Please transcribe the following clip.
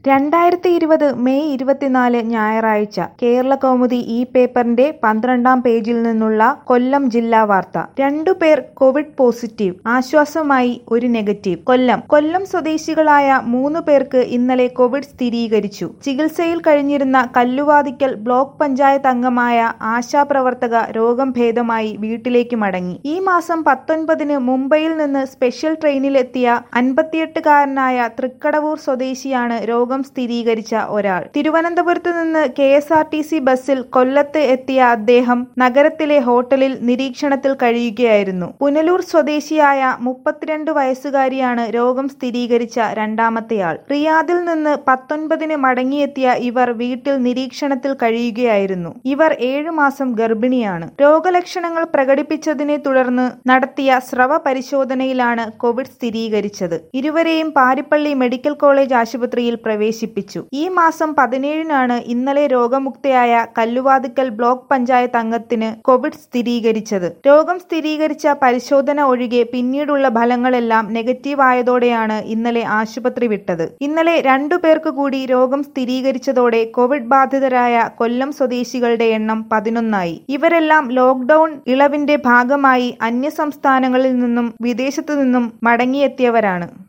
രണ്ടായിരത്തി ഇരുപത് മെയ് ഇരുപത്തിനാല് ഞായറാഴ്ച കേരളകൗമുദി ഈ പേപ്പറിന്റെ പന്ത്രണ്ടാം പേജിൽ നിന്നുള്ള കൊല്ലം ജില്ലാ വാർത്ത രണ്ടുപേർ കോവിഡ് പോസിറ്റീവ് ആശ്വാസമായി ഒരു നെഗറ്റീവ് കൊല്ലം കൊല്ലം സ്വദേശികളായ മൂന്ന് പേർക്ക് ഇന്നലെ കോവിഡ് സ്ഥിരീകരിച്ചു ചികിത്സയിൽ കഴിഞ്ഞിരുന്ന കല്ലുവാതിക്കൽ ബ്ലോക്ക് പഞ്ചായത്ത് അംഗമായ ആശാപ്രവർത്തക രോഗം ഭേദമായി വീട്ടിലേക്ക് മടങ്ങി ഈ മാസം പത്തൊൻപതിന് മുംബൈയിൽ നിന്ന് സ്പെഷ്യൽ ട്രെയിനിലെത്തിയ അൻപത്തിയെട്ടുകാരനായ തൃക്കടവൂർ സ്വദേശിയാണ് രോഗം സ്ഥിരീകരിച്ച ഒരാൾ തിരുവനന്തപുരത്ത് നിന്ന് K S R T C ബസ്സിൽ കൊല്ലത്ത് എത്തിയ അദ്ദേഹം നഗരത്തിലെ ഹോട്ടലിൽ നിരീക്ഷണത്തിൽ കഴിയുകയായിരുന്നു പുനലൂർ സ്വദേശിയായ മുപ്പത്തിരണ്ട് വയസ്സുകാരിയാണ് രോഗം സ്ഥിരീകരിച്ച രണ്ടാമത്തെയാൾ റിയാദിൽ നിന്ന് പത്തൊൻപതിന് മടങ്ങിയെത്തിയ ഇവർ വീട്ടിൽ നിരീക്ഷണത്തിൽ കഴിയുകയായിരുന്നു ഇവർ ഏഴു മാസം ഗർഭിണിയാണ് രോഗലക്ഷണങ്ങൾ പ്രകടിപ്പിച്ചതിനെ തുടർന്ന് നടത്തിയ സ്രവ പരിശോധനയിലാണ് കോവിഡ് സ്ഥിരീകരിച്ചത് ഇരുവരെയും പാരിപ്പള്ളി മെഡിക്കൽ കോളേജ് ആശുപത്രിയിൽ പ്രവേശിപ്പിച്ചു ഈ മാസം പതിനേഴിനാണ് ഇന്നലെ രോഗമുക്തയായ കല്ലുവാതിക്കൽ ബ്ലോക്ക് പഞ്ചായത്ത് അംഗത്തിന് കോവിഡ് സ്ഥിരീകരിച്ചത് രോഗം സ്ഥിരീകരിച്ച പരിശോധന ഒഴികെ പിന്നീടുള്ള ഫലങ്ങളെല്ലാം നെഗറ്റീവ് ആയതോടെയാണ് ഇന്നലെ ആശുപത്രി വിട്ടത് ഇന്നലെ രണ്ടു പേർക്ക് കൂടി രോഗം സ്ഥിരീകരിച്ചതോടെ കോവിഡ് ബാധിതരായ കൊല്ലം സ്വദേശികളുടെ എണ്ണം പതിനൊന്നായി ഇവരെല്ലാം ലോക്ഡൌൺ ഇളവിന്റെ ഭാഗമായി അന്യസംസ്ഥാനങ്ങളിൽ നിന്നും വിദേശത്തു നിന്നും മടങ്ങിയെത്തിയവരാണ്